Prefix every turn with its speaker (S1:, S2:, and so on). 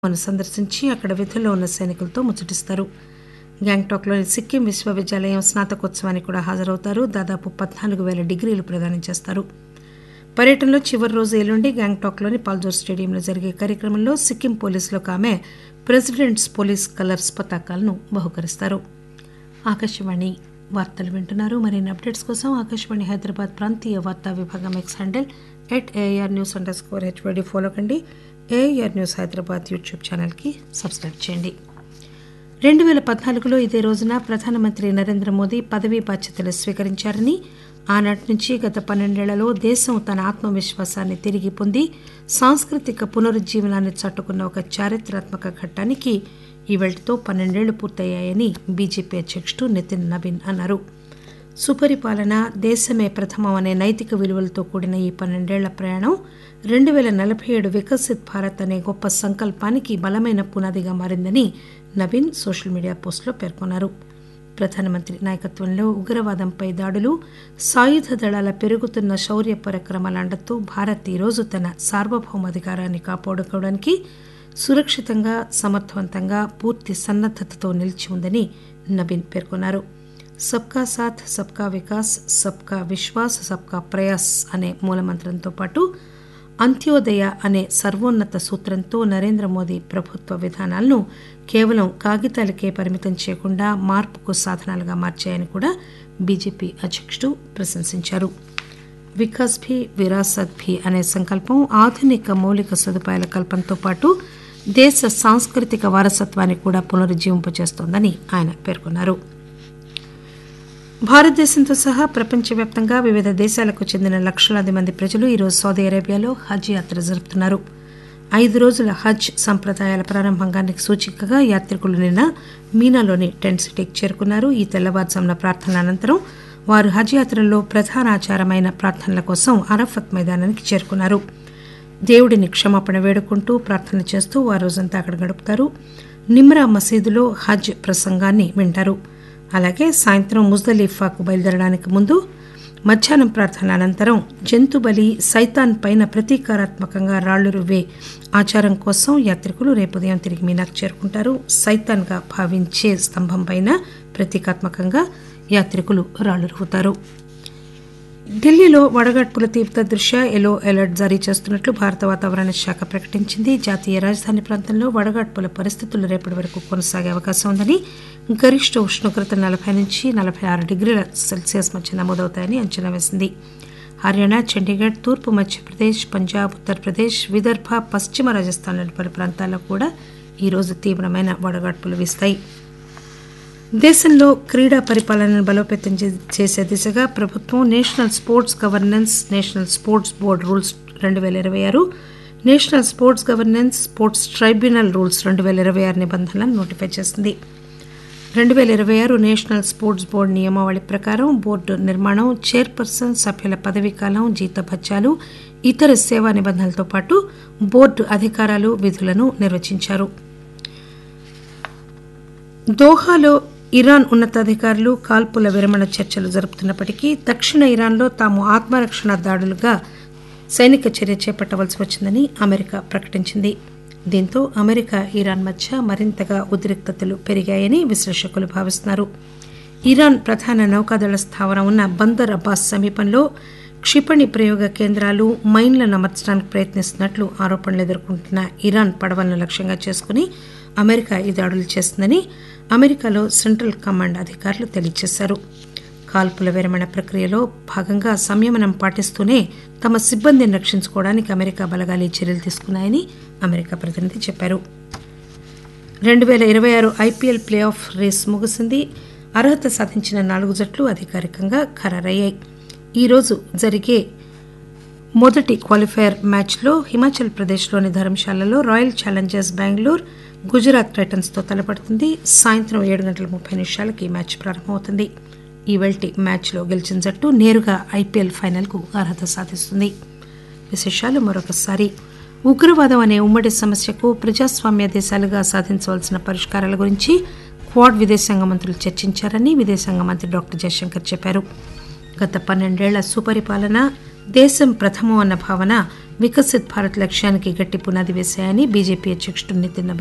S1: ను సందర్శించి అక్కడ విధుల్లో ఉన్న సైనికులతో ముచ్చటిస్తారు గ్యాంగ్టాక్లోని సిక్కిం విశ్వవిద్యాలయం స్నాతకోత్సవానికి కూడా హాజరవుతారు దాదాపు పద్నాలుగు పేల డిగ్రీలు ప్రదానం చేస్తారు పర్యటనలో చివరి రోజు ఎల్లుండి గ్యాంగ్టాక్లోని పాల్జోర్ స్టేడియంలో జరిగే కార్యక్రమంలో సిక్కిం పోలీసులకు ఆమె ప్రెసిడెంట్స్ పోలీస్ కలర్స్ పతాకాలను బహుకరిస్తారు ఆకాశవాణి వార్తలు వింటున్నారు మరిన్ని అప్డేట్స్ కోసం ఆకాశవాణి హైదరాబాద్ ప్రాంతీయ వార్తా విభాగం X handle at AIR news under score HYD follow కండి ఏఆర్ న్యూస్ హైదరాబాద్ యూట్యూబ్ ఛానల్కి సబ్స్క్రైబ్ చేయండి రెండు పేల పద్నాలుగులో ఇదే రోజున ప్రధానమంత్రి నరేంద్ర మోదీ పదవీ బాధ్యతలు స్వీకరించారని ఆనాటి నుంచి గత పన్నెండేళ్లలో దేశం తన ఆత్మవిశ్వాసాన్ని తిరిగి పొంది సాంస్కృతిక పునరుజ్జీవనాన్ని చాటుకున్న ఒక చారిత్రాత్మక ఘట్టానికి ఈవేళతో పన్నెండేళ్లు పూర్తయ్యాయని బీజేపీ అధ్యక్షుడు నితిన్ నవీన్ అన్నారు సుపరిపాలన దేశమే ప్రథమం అనే నైతిక విలువలతో కూడిన ఈ పన్నెండేళ్ల ప్రయాణం రెండు పేల నలభై ఏడు వికసిత్ భారత్ అనే గొప్ప సంకల్పానికి బలమైన పునాదిగా మారిందని నవీన్ సోషల్ మీడియా పోస్టులో పేర్కొన్నారు ప్రధానమంత్రి నాయకత్వంలో ఉగ్రవాదంపై దాడులు సాయుధ దళాల పెరుగుతున్న శౌర్య పరాక్రమాల అండతో భారత్ ఈరోజు తన సార్వభౌమాధికారాన్ని కాపాడుకోవడానికి సురక్షితంగా సమర్థవంతంగా పూర్తి సన్నద్దతతో నిలిచి ఉందని నవీన్ పేర్కొన్నారు సబ్కా సాథ్ సబ్కా వికాస్ సబ్కా విశ్వాస్ సబ్కా ప్రయాస్ అనే మూలమంత్రంతో పాటు అంత్యోదయ అనే సర్వోన్నత సూత్రంతో నరేంద్ర మోదీ ప్రభుత్వ విధానాలను కేవలం కాగితాలకే పరిమితం చేయకుండా మార్పుకు సాధనాలుగా మార్చాయని కూడా బీజేపీ అధ్యక్షుడు ప్రశంసించారు వికాస్ భీ విరాసత్ భీ అనే సంకల్పం ఆధునిక మౌలిక సదుపాయాల కల్పనతో పాటు దేశ సాంస్కృతిక వారసత్వాన్ని కూడా పునరుజ్జీవింపచేస్తోందని ఆయన పేర్కొన్నారు భారతదేశంతో సహా ప్రపంచవ్యాప్తంగా వివిధ దేశాలకు చెందిన లక్షలాది మంది ప్రజలు ఈరోజు సౌదీ అరేబియాలో హజ్ యాత్ర జరుపుతున్నారు ఐదు రోజుల హజ్ సంప్రదాయాల ప్రారంభానికి సూచికగా యాత్రికులు నిన్న మీనాలోని టెంట్ సిటీకి చేరుకున్నారు ఈ తెల్లవారుజామున ప్రార్థనల అనంతరం వారు హజ్ యాత్రలో ప్రధాన ఆచారమైన ప్రార్థనల కోసం అరఫత్ మైదానానికి చేరుకున్నారు దేవుడిని క్షమాపణ వేడుకుంటూ ప్రార్థనలు చేస్తూ వారు రోజంతా అక్కడ గడుపుతారు నిమ్రా మసీదులో హజ్ ప్రసంగాన్ని వింటారు అలాగే సాయంత్రం ముజ్దలీఫాకు బయలుదేరడానికి ముందు మధ్యాహ్నం ప్రార్థనల అనంతరం జంతుబలి సైతాన్ పైన ప్రతీకారాత్మకంగా రాళ్లు రువ్వే ఆచారం కోసం యాత్రికులు రేపు ఉదయం తిరిగి మీనాకు చేరుకుంటారు సైతాన్గా భావించే స్తంభం పైన ప్రతీకాత్మకంగా యాత్రికులు రాళ్లు రువ్వుతారు ఢిల్లీలో వడగడ్పుల తీవ్రత దృష్ట్యా ఎల్లో అలర్ట్ జారీ చేస్తున్నట్లు భారత వాతావరణ శాఖ ప్రకటించింది జాతీయ రాజధాని ప్రాంతంలో వడగడ్పుల పరిస్థితులు రేపటి వరకు కొనసాగే అవకాశం ఉందని గరిష్ట ఉష్ణోగ్రత నలభై నుంచి నలభై ఆరు డిగ్రీల సెల్సియస్ మధ్య నమోదవుతాయని అంచనా వేసింది హర్యానా చండీగఢ్ తూర్పు మధ్యప్రదేశ్ పంజాబ్ ఉత్తరప్రదేశ్ విదర్భ పశ్చిమ రాజస్థాన్లోని పలు ప్రాంతాల్లో కూడా ఈరోజు తీవ్రమైన వడగాడ్పులు వీస్తాయి దేశంలో క్రీడా పరిపాలనను బలోపేతం చేసే దిశగా ప్రభుత్వం national sports governance national sports board rules రెండు పేల ఇరవై ఆరు national sports governance sports tribunal rules రెండు పేల ఇరవై ఆరు నిబంధనలను నోటిఫై చేసింది రెండు పేల ఇరవై ఆరు నేషనల్ స్పోర్ట్స్ బోర్డు నియమావళి ప్రకారం బోర్డు నిర్మాణం చైర్పర్సన్ సభ్యుల పదవీకాలం జీతభత్యాలు ఇతర సేవా నిబంధనలతో పాటు బోర్డు అధికారాలు విధులను నిర్వచించారు దోహాలో ఇరాన్ ఉన్నతాధికారులు కాల్పుల విరమణ చర్చలు జరుపుతున్నప్పటికీ దక్షిణ ఇరాన్లో తాము ఆత్మరక్షణ దాడులుగా సైనిక చర్య చేపట్టవలసి వచ్చిందని అమెరికా ప్రకటించింది దీంతో అమెరికా ఇరాన్ మధ్య మరింతగా ఉద్రిక్తతలు పెరిగాయని విశ్లేషకులు భావిస్తున్నారు ఇరాన్ ప్రధాన నౌకాదళ స్థావరం ఉన్న బందర్ అబ్బాస్ సమీపంలో క్షిపణి ప్రయోగ కేంద్రాలు మైన్లను అమర్చడానికి ప్రయత్నిస్తున్నట్లు ఆరోపణలు ఎదుర్కొంటున్న ఇరాన్ పడవలను లక్ష్యంగా చేసుకుని అమెరికా ఈ దాడులు చేస్తుందని అమెరికాలో సెంట్రల్ కమాండ్ అధికారులు తెలియజేశారు కాల్పుల విరమణ ప్రక్రియలో భాగంగా సంయమనం పాటిస్తూనే తమ సిబ్బందిని రక్షించుకోవడానికి అమెరికా బలగాలు ఈ చర్యలు తీసుకున్నాయని అమెరికా ప్రతినిధి చెప్పారు రెండు పేల ఇరవై ఆరు ఐపీఎల్ ప్లే ఆఫ్ రేస్ ముగిసింది అర్హత సాధించిన నాలుగు జట్లు అధికారికంగా ఖరారయ్యాయి ఈరోజు జరిగే మొదటి క్వాలిఫైయర్ మ్యాచ్లో హిమాచల్ ప్రదేశ్లోని ధర్మశాలలో రాయల్ ఛాలెంజర్స్ బెంగళూరు గుజరాత్ టైటన్స్తో తలపడుతుంది సాయంత్రం ఏడు గంటల ముప్పై నిమిషాలకు ఈ మ్యాచ్ ప్రారంభమవుతుంది ఈ వెల్టి మ్యాచ్లో గెలిచిన జట్టు నేరుగా ఐపీఎల్ ఫైనల్కు అర్హత సాధిస్తుంది విశేషాలు మరొకసారి ఉగ్రవాదం అనే ఉమ్మడి సమస్యకు ప్రజాస్వామ్య దేశాలుగా సాధించవలసిన పరిష్కారాల గురించి క్వాడ్ విదేశాంగ మంత్రులు చర్చించారని విదేశాంగ మంత్రి డాక్టర్ జయశంకర్ చెప్పారు గత పన్నెండేళ్ల సుపరిపాలన దేశం ప్రథమం అన్న భావన వికసిత్ భారత్ లక్ష్యానికి గట్టి పునాది వేశాయని బీజేపీ అధ్యక్షుడు నితిన్